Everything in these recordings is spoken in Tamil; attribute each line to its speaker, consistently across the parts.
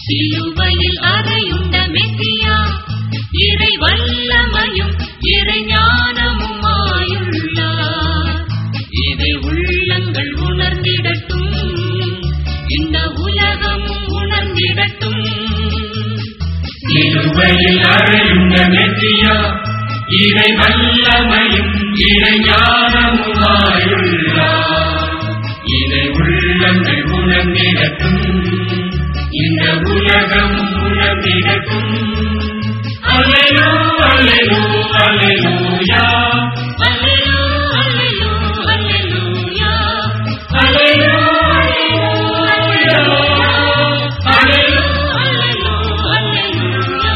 Speaker 1: சிலுவையில் அறையுண்ட மெசியா இறை வல்லமையும் இறை ஞானமுமாயுள்ளார் இது உள்ளங்கள் உணர்ந்திடட்டும் இந்த உலகமும் உணர்ந்திடட்டும்
Speaker 2: சிலுவையில் அறையுண்ட மெசியா இறை வல்லமையும் இறை ஞானமுமாயுள்ளார் இதை உள்ளங்கள் உணர்ந்திடட்டும் இந்த உலகமும் உணர்ந்திடட்டும் அலையோ அலையோ அலையோயா
Speaker 1: அல்லேலூ அல்லேலூ அல்லேலூயா
Speaker 2: அலையோ அலையோயா அலையோ
Speaker 1: அல்லேலூ அல்லேலூயா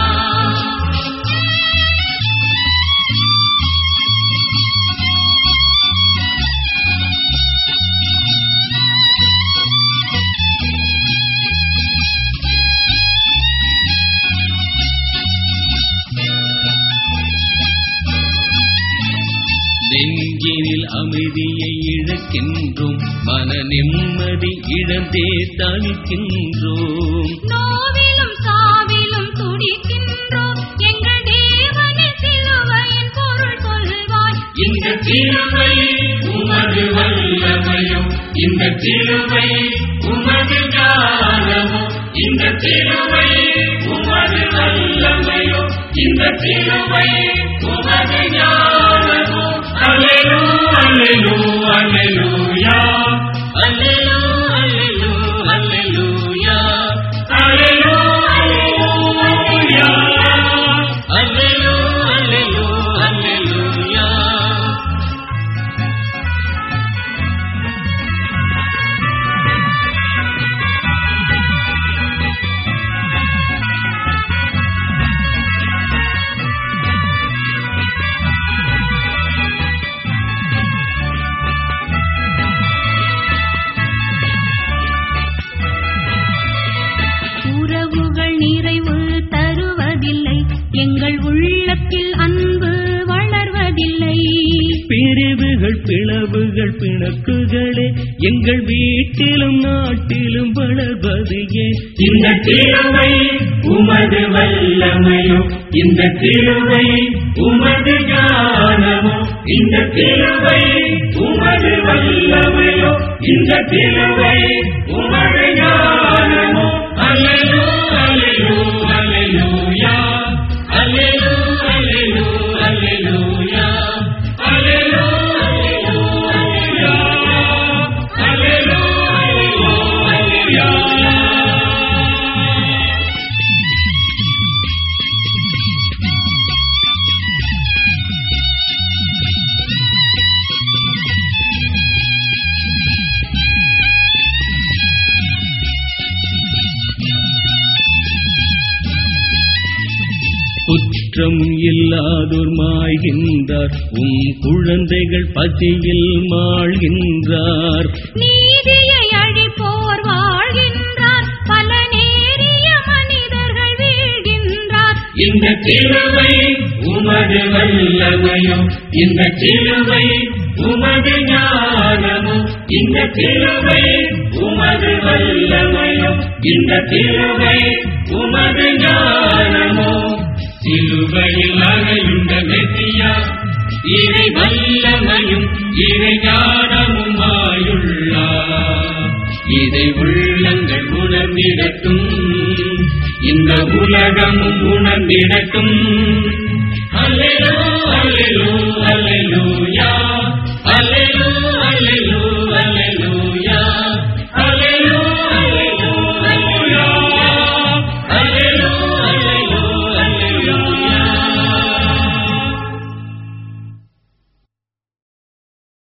Speaker 3: நெஞ்சினில் அமைதியை இழக்கின்றோம் மன நிம்மதி இழந்தே தவிக்கின்றோம்
Speaker 1: நோவிலும் சாவிலும் துடிக்கின்றோம் எங்கள் தேவனே சிலுவையின் பொருள் சொல்வாய்
Speaker 2: இந்த சிலுவை உமது வல்லமையும் இந்த சிலுவை உமது ஞானமும் இந்த சிலுவை உமது வல்லமையும் இந்த சிலுவை உமது ஞானமும் அல்லேலூ அல்லேலூ அல்லேலூயா
Speaker 1: அல்லேலூ அல்லேலூ அல்லேலூயா
Speaker 2: அல்லேலூ அல்லேலூயா
Speaker 1: அல்லேலூ அல்லேலூ அல்லேலூயா உறவுகள் நிறைவு தருவதில்லை எங்கள் உள்ளத்தில் அன்பு வளர்வதில்லை
Speaker 3: பிரிவுகள் பிளவுகள் பிணக்குகளே எங்கள் வீட்டிலும் நாட்டிலும் வளர்வது ஏன்
Speaker 2: இந்த சிலுவை உமது வல்லமையும் இந்த சிலுவை உமது ஞானமும் இந்த சிலுவை உமது வல்லமையும் இந்த சிலுவை உமது ஞானமும் அல்லேலூ அல்லேலூ அல்லேலூயா அல்லேலூ அல்லேலூ அல்லேலூயா அல்லேலூ அல்லேலூ அல்லேலூயா அல்லேலூ அல்லேலூ அல்லேலூயா
Speaker 3: குற்றம் இல்லாதோர் மாய்கின்றார் உம் குழந்தைகள் பசியில் மாழ்கின்றார்
Speaker 1: நீதியை அழிப்போர் வாழ்கின்றார் பல நேரிய மனிதர்கள் வீழ்கின்றார்
Speaker 2: இந்த சிலுவை உமது வல்லமையும் இந்த சிலுவை உமது ஞானமும் இந்த சிலுவை உமது வல்லமையும் இந்த சிலுவை உமது ஞானமும் சிலுவையில் அறையுண்ட மெசியா இறை வல்லமையும் இறை ஞானமுமாயுள்ளார் இதை உள்ளங்கள் உணர்ந்திடட்டும் இந்த உலகமும் உணர்ந்திடட்டும்